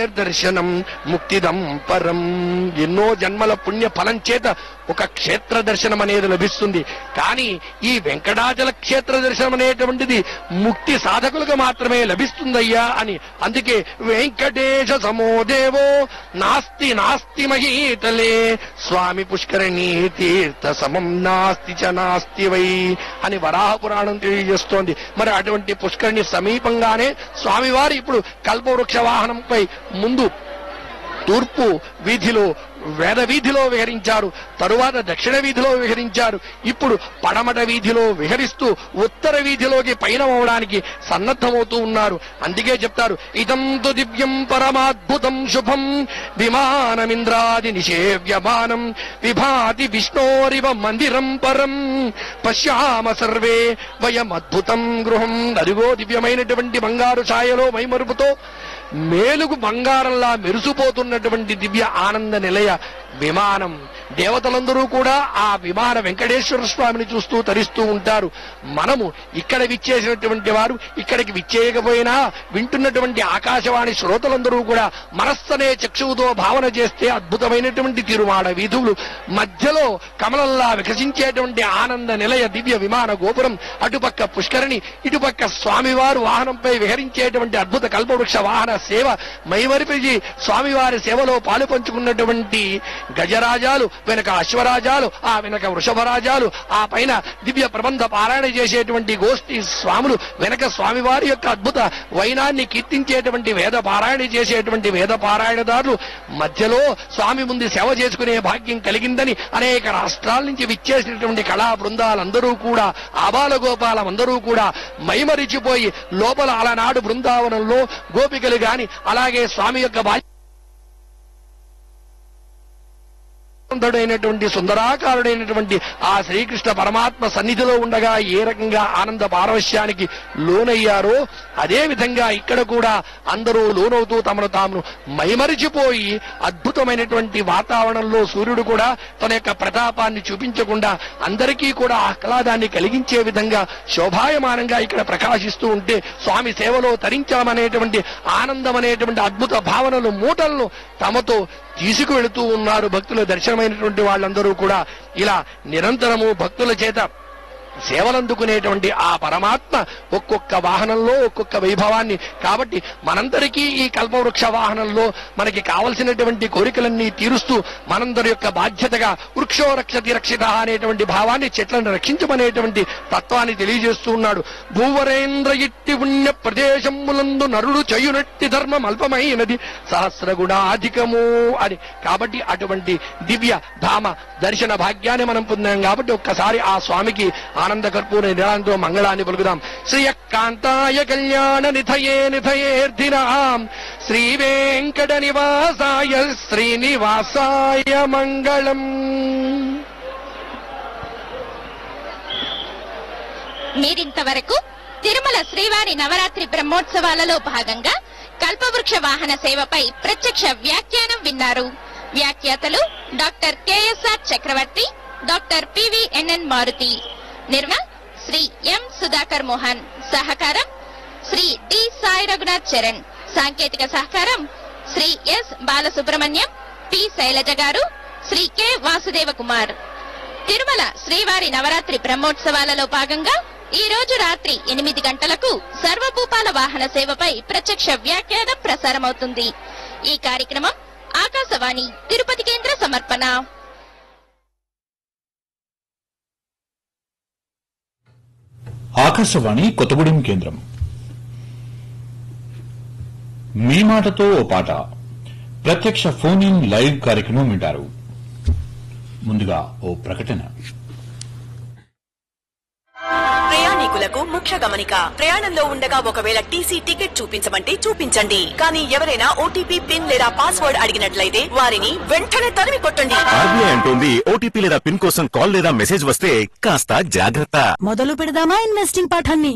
దర్శనం ముక్తిదం పరం ఎన్నో జన్మల పుణ్య ఫలం చేత ఒక క్షేత్ర దర్శనం అనేది లభిస్తుంది కానీ ఈ వెంకటాచల క్షేత్ర దర్శనం అనేటువంటిది ముక్తి సాధకులకు మాత్రమే లభిస్తుందయ్యా అని అందుకే వెంకటేశ సమోదేవో నాస్తి నాస్తి మహీతలే స్వామి పుష్కరిణీ తీర్థ సమం నాస్తి చ నాస్తి వై అని వరాహ పురాణం తెలియజేస్తోంది మరి అటువంటి పుష్కరిణి సమీపంగానే స్వామివారు ఇప్పుడు కల్పవృక్ష వాహనంపై ముందు తూర్పు వీధిలో వేద వీధిలో విహరించారు తరువాత దక్షిణ వీధిలో విహరించారు ఇప్పుడు పడమట వీధిలో విహరిస్తూ ఉత్తర వీధిలోకి పయనమవడానికి సన్నద్ధమవుతూ ఉన్నారు అందుకే చెప్తారు ఇదం తు దివ్యం పరమాద్భుతం శుభం విమానమింద్రాది నిషేవ్యమానం విభాతి విష్ణోరివ మందిరం పరం పశ్యామ సర్వే వయం అద్భుతం గృహం అదిగో దివ్యమైనటువంటి బంగారు ఛాయలో మైమరుపుతో మేలుగు బంగారంలా మెరుసుపోతున్నటువంటి దివ్య ఆనంద నిలయ విమానం దేవతలందరూ కూడా ఆ విమాన వెంకటేశ్వర స్వామిని చూస్తూ తరిస్తూ ఉంటారు మనము ఇక్కడ విచ్చేసినటువంటి వారు ఇక్కడికి విచ్చేయకపోయినా వింటున్నటువంటి ఆకాశవాణి శ్రోతలందరూ కూడా మనస్సనే చక్షువుతో భావన చేస్తే అద్భుతమైనటువంటి తిరుమాడ వీధులు మధ్యలో కమలంలా వికసించేటువంటి ఆనంద నిలయ దివ్య విమాన గోపురం అటుపక్క పుష్కరిణి ఇటుపక్క స్వామివారు వాహనంపై విహరించేటువంటి అద్భుత కల్పవృక్ష వాహన సేవ మైమరిపిజి స్వామివారి సేవలో పాలు పంచుకున్నటువంటి గజరాజాలు వెనక అశ్వరాజాలు ఆ వెనక వృషభరాజాలు ఆ పైన దివ్య ప్రబంధ పారాయణ చేసేటువంటి గోష్ఠి స్వాములు వెనక స్వామివారి యొక్క అద్భుత వైనాన్ని కీర్తించేటువంటి వేద పారాయణ చేసేటువంటి వేద పారాయణదారులు మధ్యలో స్వామి ముందు సేవ చేసుకునే భాగ్యం కలిగిందని అనేక రాష్ట్రాల నుంచి విచ్చేసినటువంటి కళా బృందాలందరూ కూడా ఆబాల గోపాలం అందరూ కూడా మైమరిచిపోయి లోపల అలనాడు బృందావనంలో గోపికలు గాని అలాగే స్వామి యొక్క బాల్య సుందరుడైనటువంటి సుందరాకారుడైనటువంటి ఆ శ్రీకృష్ణ పరమాత్మ సన్నిధిలో ఉండగా ఏ రకంగా ఆనంద పారవశ్యానికి లోనయ్యారో అదే విధంగా ఇక్కడ కూడా అందరూ లోనవుతూ తమను తాము మైమరిచిపోయి అద్భుతమైనటువంటి వాతావరణంలో సూర్యుడు కూడా తన యొక్క ప్రతాపాన్ని చూపించకుండా అందరికీ కూడా ఆహ్లాదాన్ని కలిగించే విధంగా శోభాయమానంగా ఇక్కడ ప్రకాశిస్తూ ఉంటే స్వామి సేవలో తరించామనేటువంటి ఆనందం అనేటువంటి అద్భుత భావనలు మూటలను తమతో తీసుకువెళుతూ ఉన్నారు భక్తుల దర్శనమైనటువంటి వాళ్ళందరూ కూడా ఇలా నిరంతరము భక్తుల చేత సేవలందుకునేటువంటి ఆ పరమాత్మ ఒక్కొక్క వాహనంలో ఒక్కొక్క వైభవాన్ని కాబట్టి మనందరికీ ఈ కల్పవృక్ష వాహనంలో మనకి కావలసినటువంటి కోరికలన్నీ తీరుస్తూ మనందరి యొక్క బాధ్యతగా వృక్షో రక్షతి రక్షిత అనేటువంటి భావాన్ని చెట్లను రక్షించమనేటువంటి తత్వాన్ని తెలియజేస్తూ ఉన్నాడు భూవరేంద్ర ఇట్టి పుణ్య ప్రదేశములందు నరుడు చేయునట్టి ధర్మం అల్పమైనది సహస్ర గుణాధికము అని కాబట్టి అటువంటి దివ్య ధామ దర్శన భాగ్యాన్ని మనం పొందాం కాబట్టి ఒక్కసారి ఆ స్వామికి ఆనంద కర్పూర నిరాంతో మంగళాన్ని పలుకుదాం శ్రీయకాంతాయ కళ్యాణ నిధయే నిధయేర్ధినాం శ్రీ వెంకట నివాసాయ శ్రీనివాసాయ మంగళం మీరింతవరకు తిరుమల శ్రీవారి నవరాత్రి బ్రహ్మోత్సవాలలో భాగంగా కల్పవృక్ష వాహన సేవపై ప్రత్యక్ష వ్యాఖ్యానం విన్నారు వ్యాఖ్యాతలు doctor KSR Chakravarthy doctor PVNN Maruthi నిర్వహణ శ్రీ ఎం సుధాకర్ మోహన్ సహకారం శ్రీ డి సాయి రఘునాథ్ చరణ్ సాంకేతిక సహకారం శ్రీ ఎస్ బాలసుబ్రహ్మణ్యం పి శైలజ గారు శ్రీ కె వాసుదేవ కుమార్ తిరుమల శ్రీవారి నవరాత్రి బ్రహ్మోత్సవాలలో భాగంగా ఈ రోజు రాత్రి ఎనిమిది గంటలకు సర్వభూపాల వాహన సేవపై ప్రత్యక్ష వ్యాఖ్యానం ప్రసారమవుతుంది ఈ కార్యక్రమం ఆకాశవాణి తిరుపతి కేంద్ర సమర్పణ ఆకాశవాణి కొత్తగూడెం కేంద్రం మీ మాటతో ఓ పాట ప్రత్యక్ష ఫోన్ ఇన్ లైవ్ కార్యక్రమం వింటారు ముందుగా ఓ ప్రకటన ప్రయాణికులకు ముఖ్య గమనిక ప్రయాణంలో ఉండగా ఒకవేళ టీసీ టికెట్ చూపించమంటే చూపించండి కానీ ఎవరైనా ఓటీపీ పిన్ లేదా పాస్వర్డ్ అడిగినట్లయితే వారిని వెంటనే తరిమి కొట్టండి ఆర్బీఐ అంటోంది ఓటీపీ లేదా పిన్ కోసం కాల్ లేదా మెసేజ్ వస్తే కాస్త జాగ్రత్త మొదలు పెడదామా ఇన్వెస్టింగ్ పాఠాన్ని